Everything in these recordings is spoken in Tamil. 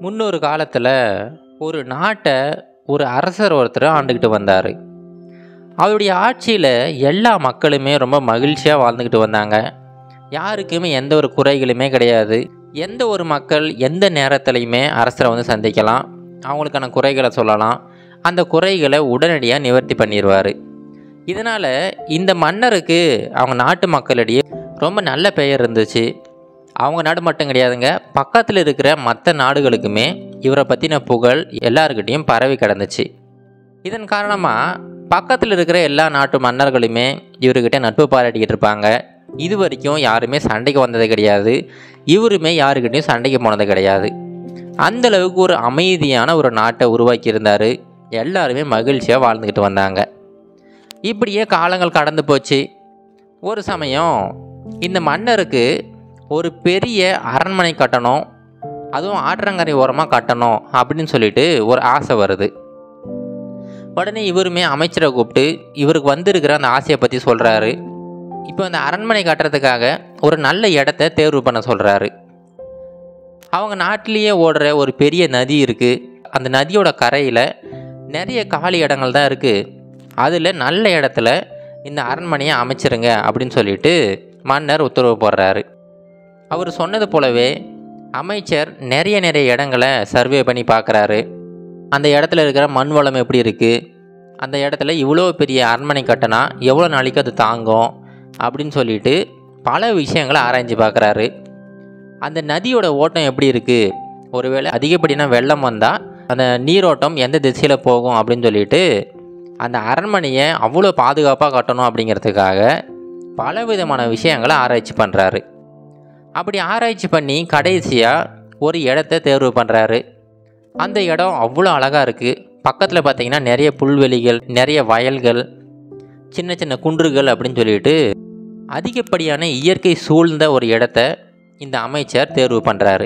முன்னொரு காலத்தில் ஒரு நாட்டை ஒரு அரசர் ஒருத்தர் ஆண்டுக்கிட்டு வந்தார் அவருடைய ஆட்சியில் எல்லா மக்களுமே ரொம்ப மகிழ்ச்சியாக வாழ்ந்துக்கிட்டு வந்தாங்க யாருக்குமே எந்த ஒரு குறைகளுமே கிடையாது எந்த ஒரு மக்கள் எந்த நேரத்துலையுமே அரசரை வந்து சந்திக்கலாம் அவங்களுக்கான குறைகளை சொல்லலாம் அந்த குறைகளை உடனடியாக நிவர்த்தி பண்ணிடுவார் இதனால் இந்த மன்னருக்கு அவங்க நாட்டு மக்களிடையே ரொம்ப நல்ல பெயர் இருந்துச்சு அவங்க நாடு மட்டும் கிடையாதுங்க பக்கத்தில் இருக்கிற மற்ற நாடுகளுக்குமே இவரை பற்றின புகழ் எல்லாருக்கிட்டேயும் பரவி கிடந்துச்சு இதன் காரணமாக பக்கத்தில் இருக்கிற எல்லா நாட்டு மன்னர்களுமே இவர்கிட்ட நட்பு பாராட்டிக்கிட்டு இருப்பாங்க இது வரைக்கும் யாருமே சண்டைக்கு வந்தது கிடையாது இவருமே யாருக்கிட்டையும் சண்டைக்கு போனது கிடையாது அந்த அளவுக்கு ஒரு அமைதியான ஒரு நாட்டை உருவாக்கி இருந்தார் எல்லாருமே மகிழ்ச்சியாக வாழ்ந்துக்கிட்டு வந்தாங்க இப்படியே காலங்கள் கடந்து போச்சு ஒரு சமயம் இந்த மன்னருக்கு ஒரு பெரிய அரண்மனை கட்டணும் அதுவும் ஆற்றங்கரை ஓரமாக கட்டணும் அப்படின்னு சொல்லிட்டு ஒரு ஆசை வருது உடனே இவருமே அமைச்சரை கூப்பிட்டு இவருக்கு வந்திருக்கிற அந்த ஆசையை பற்றி சொல்கிறாரு இப்போ அந்த அரண்மனை கட்டுறதுக்காக ஒரு நல்ல இடத்த தேர்வு பண்ண சொல்கிறாரு அவங்க நாட்டிலேயே ஓடுற ஒரு பெரிய நதி இருக்குது அந்த நதியோட கரையில் நிறைய காலி இடங்கள் தான் இருக்குது அதில் நல்ல இடத்துல இந்த அரண்மனையை அமைச்சிருங்க அப்படின்னு சொல்லிட்டு மன்னர் உத்தரவு போடுறாரு அவர் சொன்னது போலவே அமைச்சர் நிறைய நிறைய இடங்களை சர்வே பண்ணி பார்க்குறாரு அந்த இடத்துல இருக்கிற மண் வளம் எப்படி இருக்குது அந்த இடத்துல இவ்வளோ பெரிய அரண்மனை கட்டினா எவ்வளோ நாளைக்கு அது தாங்கும் அப்படின்னு சொல்லிட்டு பல விஷயங்களை ஆராய்ஞ்சு பார்க்குறாரு அந்த நதியோட ஓட்டம் எப்படி இருக்குது ஒருவேளை அதிகப்படியான வெள்ளம் வந்தால் அந்த நீரோட்டம் எந்த திசையில் போகும் அப்படின்னு சொல்லிட்டு அந்த அரண்மனையை அவ்வளோ பாதுகாப்பாக கட்டணும் அப்படிங்கிறதுக்காக பல விதமான விஷயங்களை ஆராய்ச்சி பண்ணுறாரு அப்படி ஆராய்ச்சி பண்ணி கடைசியாக ஒரு இடத்த தேர்வு பண்ணுறாரு அந்த இடம் அவ்வளோ அழகாக இருக்குது பக்கத்தில் பார்த்தீங்கன்னா நிறைய புல்வெளிகள் நிறைய வயல்கள் சின்ன சின்ன குன்றுகள் அப்படின்னு சொல்லிட்டு அதிகப்படியான இயற்கை சூழ்ந்த ஒரு இடத்த இந்த அமைச்சர் தேர்வு பண்ணுறாரு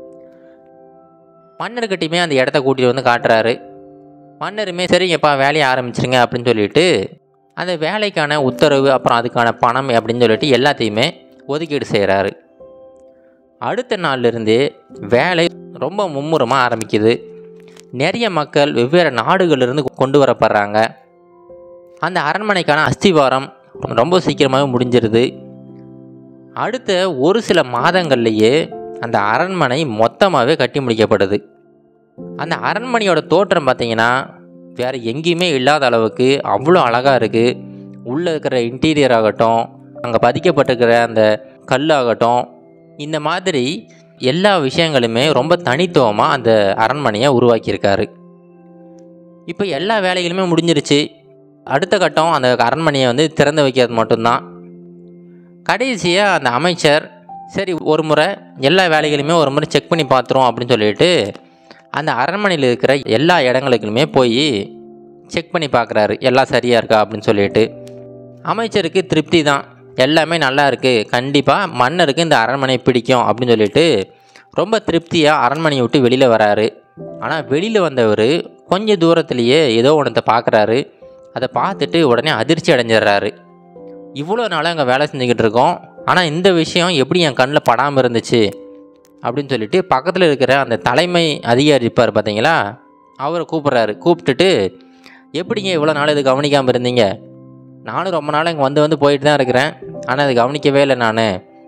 மன்னர்கிட்டையுமே அந்த இடத்த கூட்டிகிட்டு வந்து காட்டுறாரு மன்னருமே சரிங்கப்பா வேலையை ஆரம்பிச்சிருங்க அப்படின்னு சொல்லிட்டு அந்த வேலைக்கான உத்தரவு அப்புறம் அதுக்கான பணம் அப்படின்னு சொல்லிட்டு எல்லாத்தையுமே ஒதுக்கீடு செய்கிறாரு அடுத்த நாள்லேருந்தே வேலை ரொம்ப மும்முரமாக ஆரம்பிக்குது நிறைய மக்கள் வெவ்வேறு நாடுகளிலிருந்து கொண்டு வரப்படுறாங்க அந்த அரண்மனைக்கான அஸ்திவாரம் ரொம்ப சீக்கிரமாகவே முடிஞ்சிருது அடுத்த ஒரு சில மாதங்கள்லேயே அந்த அரண்மனை மொத்தமாகவே கட்டி முடிக்கப்படுது அந்த அரண்மனையோட தோற்றம் பார்த்தீங்கன்னா வேறு எங்கேயுமே இல்லாத அளவுக்கு அவ்வளோ அழகாக இருக்குது உள்ளே இருக்கிற இன்டீரியர் ஆகட்டும் அங்கே பதிக்கப்பட்டிருக்கிற அந்த கல் ஆகட்டும் இந்த மாதிரி எல்லா விஷயங்களுமே ரொம்ப தனித்துவமாக அந்த அரண்மனையை உருவாக்கியிருக்காரு இப்போ எல்லா வேலைகளுமே முடிஞ்சிருச்சு அடுத்த கட்டம் அந்த அரண்மனையை வந்து திறந்து வைக்கிறது மட்டும்தான் கடைசியாக அந்த அமைச்சர் சரி ஒரு முறை எல்லா வேலைகளுமே ஒரு முறை செக் பண்ணி பார்த்துரும் அப்படின்னு சொல்லிட்டு அந்த அரண்மனையில் இருக்கிற எல்லா இடங்களுக்குமே போய் செக் பண்ணி பார்க்குறாரு எல்லாம் சரியாக இருக்கா அப்படின்னு சொல்லிட்டு அமைச்சருக்கு திருப்தி தான் எல்லாமே நல்லா இருக்குது கண்டிப்பாக மன்னருக்கு இந்த அரண்மனை பிடிக்கும் அப்படின்னு சொல்லிட்டு ரொம்ப திருப்தியாக அரண்மனையை விட்டு வெளியில் வராரு ஆனால் வெளியில் வந்தவர் கொஞ்சம் தூரத்துலேயே ஏதோ ஒன்றத்தை பார்க்குறாரு அதை பார்த்துட்டு உடனே அதிர்ச்சி அடைஞ்சிடுறாரு இவ்வளோ நாளாக அங்கே வேலை செஞ்சுக்கிட்டு இருக்கோம் ஆனால் இந்த விஷயம் எப்படி என் கண்ணில் படாமல் இருந்துச்சு அப்படின்னு சொல்லிட்டு பக்கத்தில் இருக்கிற அந்த தலைமை அதிகாரி இருப்பார் பார்த்தீங்களா அவரை கூப்பிட்றாரு கூப்பிட்டுட்டு எப்படிங்க இவ்வளோ நாள் இது கவனிக்காமல் இருந்தீங்க நானும் ரொம்ப நாள் இங்கே வந்து வந்து போயிட்டு தான் இருக்கிறேன் ஆனால் அது கவனிக்கவே இல்லை நான்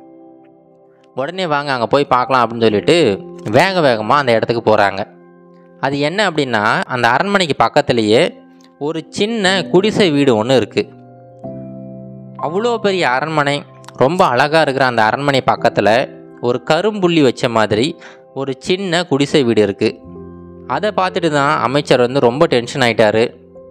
உடனே வாங்க அங்கே போய் பார்க்கலாம் அப்படின்னு சொல்லிட்டு வேக வேகமாக அந்த இடத்துக்கு போகிறாங்க அது என்ன அப்படின்னா அந்த அரண்மனைக்கு பக்கத்துலேயே ஒரு சின்ன குடிசை வீடு ஒன்று இருக்குது அவ்வளோ பெரிய அரண்மனை ரொம்ப அழகாக இருக்கிற அந்த அரண்மனை பக்கத்தில் ஒரு கரும்புள்ளி வச்ச மாதிரி ஒரு சின்ன குடிசை வீடு இருக்குது அதை பார்த்துட்டு தான் அமைச்சர் வந்து ரொம்ப டென்ஷன் ஆயிட்டாரு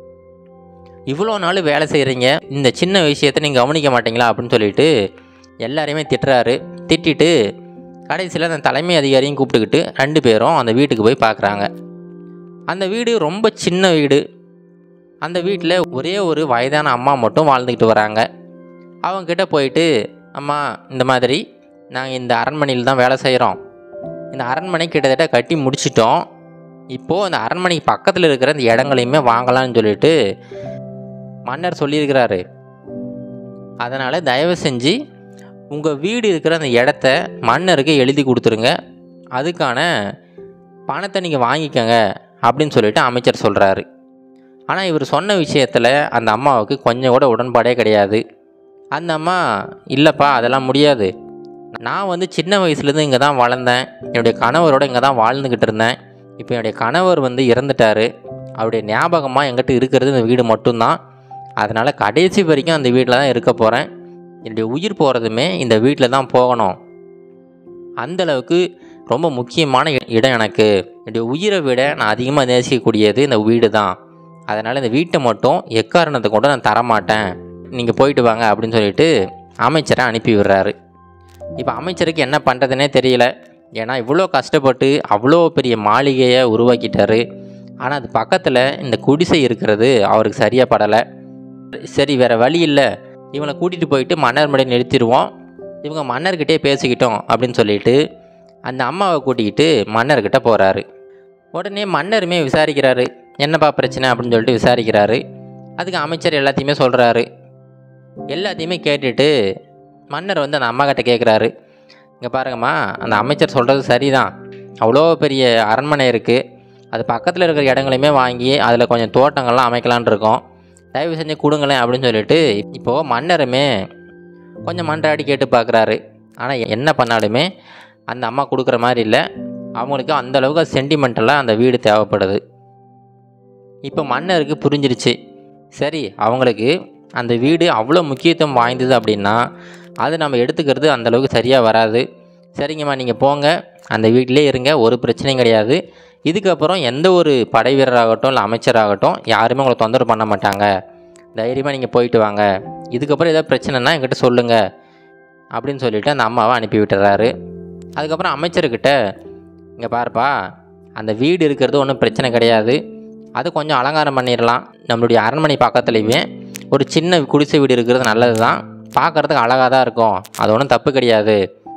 இவ்வளோ நாள் வேலை செய்கிறீங்க இந்த சின்ன விஷயத்தை நீங்கள் கவனிக்க மாட்டீங்களா அப்படின்னு சொல்லிட்டு எல்லாரையுமே திட்டுறாரு திட்டிட்டு கடைசியில் அந்த தலைமை அதிகாரியும் கூப்பிட்டுக்கிட்டு ரெண்டு பேரும் அந்த வீட்டுக்கு போய் பார்க்குறாங்க அந்த வீடு ரொம்ப சின்ன வீடு அந்த வீட்டில் ஒரே ஒரு வயதான அம்மா மட்டும் வாழ்ந்துக்கிட்டு வராங்க அவங்கக்கிட்ட போயிட்டு அம்மா இந்த மாதிரி நாங்கள் இந்த அரண்மனையில் தான் வேலை செய்கிறோம் இந்த அரண்மனை கிட்டத்தட்ட கட்டி முடிச்சிட்டோம் இப்போது அந்த அரண்மனைக்கு பக்கத்தில் இருக்கிற இந்த இடங்களையுமே வாங்கலாம்னு சொல்லிட்டு மன்னர் சொல்லியிருக்கிறாரு அதனால் தயவு செஞ்சு உங்கள் வீடு இருக்கிற அந்த இடத்த மன்னருக்கு எழுதி கொடுத்துருங்க அதுக்கான பணத்தை நீங்கள் வாங்கிக்கோங்க அப்படின்னு சொல்லிட்டு அமைச்சர் சொல்கிறாரு ஆனால் இவர் சொன்ன விஷயத்தில் அந்த அம்மாவுக்கு கொஞ்சம் கூட உடன்பாடே கிடையாது அந்த அம்மா இல்லைப்பா அதெல்லாம் முடியாது நான் வந்து சின்ன வயசுலேருந்து இங்கே தான் வளர்ந்தேன் என்னுடைய கணவரோட இங்கே தான் வாழ்ந்துக்கிட்டு இருந்தேன் இப்போ என்னுடைய கணவர் வந்து இறந்துட்டார் அவருடைய ஞாபகமாக எங்கிட்ட இருக்கிறது இந்த வீடு மட்டும்தான் அதனால் கடைசி வரைக்கும் அந்த வீட்டில் தான் இருக்க போகிறேன் என்னுடைய உயிர் போகிறதுமே இந்த வீட்டில் தான் போகணும் அந்தளவுக்கு ரொம்ப முக்கியமான இ- இடம் எனக்கு என்னுடைய உயிரை விட நான் அதிகமாக நேசிக்கக்கூடியது இந்த வீடு தான் அதனால் இந்த வீட்டை மட்டும் எக்காரணத்தை கொண்டு நான் தரமாட்டேன் நீங்கள் போயிட்டு வாங்க அப்படின்னு சொல்லிட்டு அமைச்சரை அனுப்பி விடுறாரு இப்போ அமைச்சருக்கு என்ன பண்ணுறதுனே தெரியல ஏன்னா இவ்வளோ கஷ்டப்பட்டு அவ்வளோ பெரிய மாளிகையை உருவாக்கிட்டாரு ஆனால் அது பக்கத்தில் இந்த குடிசை இருக்கிறது அவருக்கு சரியாக படலை சரி வேறு வழி இல்லை இவனை கூட்டிகிட்டு போயிட்டு மன்னர் மடை நிறுத்திடுவோம் இவங்க மன்னர்கிட்டே பேசிக்கிட்டோம் அப்படின்னு சொல்லிட்டு அந்த அம்மாவை கூட்டிக்கிட்டு மன்னர்கிட்ட போகிறாரு உடனே மன்னருமே விசாரிக்கிறாரு என்னப்பா பிரச்சனை அப்படின்னு சொல்லிட்டு விசாரிக்கிறாரு அதுக்கு அமைச்சர் எல்லாத்தையுமே சொல்கிறாரு எல்லாத்தையுமே கேட்டுட்டு மன்னர் வந்து அந்த அம்மா கிட்ட கேட்குறாரு இங்கே பாருங்கம்மா அந்த அமைச்சர் சொல்கிறது சரிதான் அவ்வளோ பெரிய அரண்மனை இருக்குது அது பக்கத்தில் இருக்கிற இடங்களையுமே வாங்கி அதில் கொஞ்சம் தோட்டங்கள்லாம் அமைக்கலான்னு இருக்கோம் தயவு செஞ்சு கொடுங்களேன் அப்படின்னு சொல்லிட்டு இப்போது மன்னருமே கொஞ்சம் மன்றாடி கேட்டு பார்க்குறாரு ஆனால் என்ன பண்ணாலுமே அந்த அம்மா கொடுக்குற மாதிரி இல்லை அவங்களுக்கு அந்த அளவுக்கு சென்டிமெண்டலாக அந்த வீடு தேவைப்படுது இப்போ மன்னருக்கு புரிஞ்சிருச்சு சரி அவங்களுக்கு அந்த வீடு அவ்வளோ முக்கியத்துவம் வாய்ந்தது அப்படின்னா அது நம்ம எடுத்துக்கிறது அந்த அளவுக்கு சரியாக வராது சரிங்கம்மா நீங்கள் போங்க அந்த வீட்டிலே இருங்க ஒரு பிரச்சனையும் கிடையாது இதுக்கப்புறம் எந்த ஒரு படை வீரராகட்டும் இல்லை அமைச்சராகட்டும் யாருமே உங்களை தொந்தரவு பண்ண மாட்டாங்க தைரியமாக நீங்கள் போயிட்டு வாங்க இதுக்கப்புறம் ஏதாவது பிரச்சனைனா என்கிட்ட சொல்லுங்கள் அப்படின்னு சொல்லிட்டு அந்த அம்மாவை அனுப்பி விட்டுறாரு அதுக்கப்புறம் அமைச்சர்கிட்ட இங்கே பாருப்பா அந்த வீடு இருக்கிறது ஒன்றும் பிரச்சனை கிடையாது அது கொஞ்சம் அலங்காரம் பண்ணிடலாம் நம்மளுடைய அரண்மனை பக்கத்துலேயுமே ஒரு சின்ன குடிசை வீடு இருக்கிறது நல்லது தான் பார்க்குறதுக்கு அழகாக தான் இருக்கும் அது ஒன்றும் தப்பு கிடையாது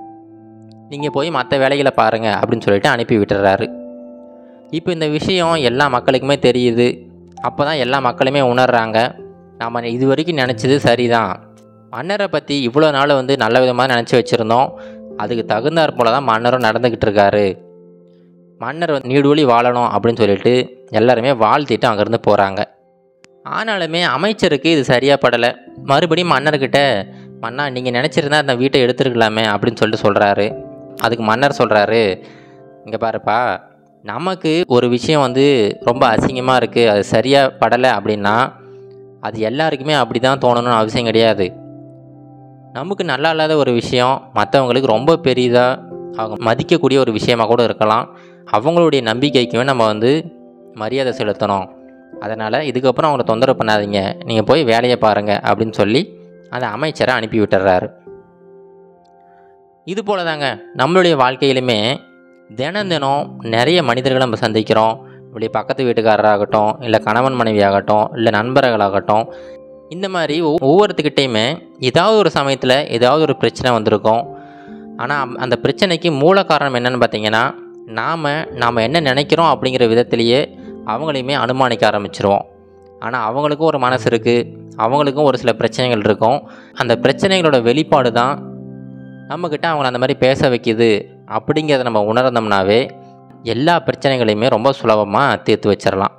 நீங்கள் போய் மற்ற வேலைகளை பாருங்கள் அப்படின்னு சொல்லிட்டு அனுப்பி விட்டுறாரு இப்போ இந்த விஷயம் எல்லா மக்களுக்குமே தெரியுது அப்போ தான் எல்லா மக்களுமே உணர்றாங்க நாம் இது வரைக்கும் நினச்சது சரிதான் மன்னரை பற்றி இவ்வளோ நாள் வந்து நல்ல விதமாக நினச்சி வச்சுருந்தோம் அதுக்கு தகுந்தாற் போல தான் மன்னரும் நடந்துக்கிட்டு இருக்காரு மன்னர் வந்து நீடூழி வாழணும் அப்படின்னு சொல்லிட்டு எல்லாருமே வாழ்த்திட்டு அங்கேருந்து போகிறாங்க ஆனாலுமே அமைச்சருக்கு இது சரியாக படலை மறுபடியும் மன்னர்கிட்ட மன்னா நீங்கள் நினச்சிருந்தா அந்த வீட்டை எடுத்துருக்கலாமே அப்படின்னு சொல்லிட்டு சொல்கிறாரு அதுக்கு மன்னர் சொல்கிறாரு இங்கே பாருப்பா நமக்கு ஒரு விஷயம் வந்து ரொம்ப அசிங்கமாக இருக்குது அது சரியாக படலை அப்படின்னா அது எல்லாருக்குமே அப்படி தான் தோணணும்னு அவசியம் கிடையாது நமக்கு நல்லா இல்லாத ஒரு விஷயம் மற்றவங்களுக்கு ரொம்ப பெரிதாக அவங்க மதிக்கக்கூடிய ஒரு விஷயமா கூட இருக்கலாம் அவங்களுடைய நம்பிக்கைக்குமே நம்ம வந்து மரியாதை செலுத்தணும் அதனால் இதுக்கப்புறம் அவங்கள தொந்தரவு பண்ணாதீங்க நீங்கள் போய் வேலையை பாருங்கள் அப்படின்னு சொல்லி அந்த அமைச்சரை அனுப்பி விட்டுறாரு இது போல தாங்க நம்மளுடைய வாழ்க்கையிலுமே தினம் தினம் நிறைய மனிதர்களை நம்ம சந்திக்கிறோம் இப்படி பக்கத்து வீட்டுக்காரராகட்டும் இல்லை கணவன் மனைவி ஆகட்டும் இல்லை நண்பர்களாகட்டும் இந்த மாதிரி ஒவ்- ஒவ்வொருத்துக்கிட்டேயுமே ஏதாவது ஒரு சமயத்தில் ஏதாவது ஒரு பிரச்சனை வந்திருக்கும் ஆனால் அந்த பிரச்சனைக்கு மூல காரணம் என்னன்னு பார்த்தீங்கன்னா நாம் நாம் என்ன நினைக்கிறோம் அப்படிங்கிற விதத்திலேயே அவங்களையுமே அனுமானிக்க ஆரம்பிச்சிருவோம் ஆனால் அவங்களுக்கும் ஒரு மனசு இருக்குது அவங்களுக்கும் ஒரு சில பிரச்சனைகள் இருக்கும் அந்த பிரச்சனைகளோட வெளிப்பாடு தான் நம்மக்கிட்ட அவங்கள அந்த மாதிரி பேச வைக்குது அப்படிங்கிறத நம்ம உணர்ந்தோம்னாவே எல்லா பிரச்சனைகளையுமே ரொம்ப சுலபமாக தீர்த்து வச்சிடலாம்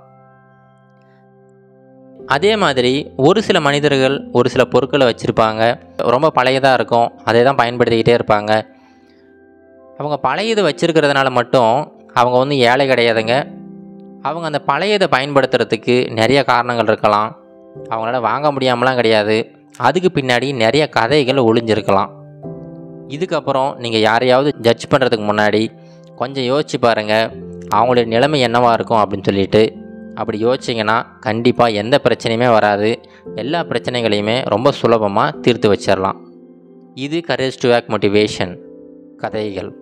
அதே மாதிரி ஒரு சில மனிதர்கள் ஒரு சில பொருட்களை வச்சுருப்பாங்க ரொம்ப பழையதாக இருக்கும் அதை தான் பயன்படுத்திக்கிட்டே இருப்பாங்க அவங்க பழையதை வச்சுருக்கிறதுனால மட்டும் அவங்க வந்து ஏழை கிடையாதுங்க அவங்க அந்த பழையதை பயன்படுத்துறதுக்கு நிறைய காரணங்கள் இருக்கலாம் அவங்களால வாங்க முடியாமலாம் கிடையாது அதுக்கு பின்னாடி நிறைய கதைகள் ஒளிஞ்சிருக்கலாம் இதுக்கப்புறம் நீங்கள் யாரையாவது ஜட்ஜ் பண்ணுறதுக்கு முன்னாடி கொஞ்சம் யோசிச்சு பாருங்கள் அவங்களுடைய நிலைமை என்னவாக இருக்கும் அப்படின்னு சொல்லிட்டு அப்படி யோசிச்சிங்கன்னா கண்டிப்பாக எந்த பிரச்சனையுமே வராது எல்லா பிரச்சனைகளையுமே ரொம்ப சுலபமாக தீர்த்து வச்சிடலாம் இது கரேஜ் டு ஆக் மோட்டிவேஷன் கதைகள்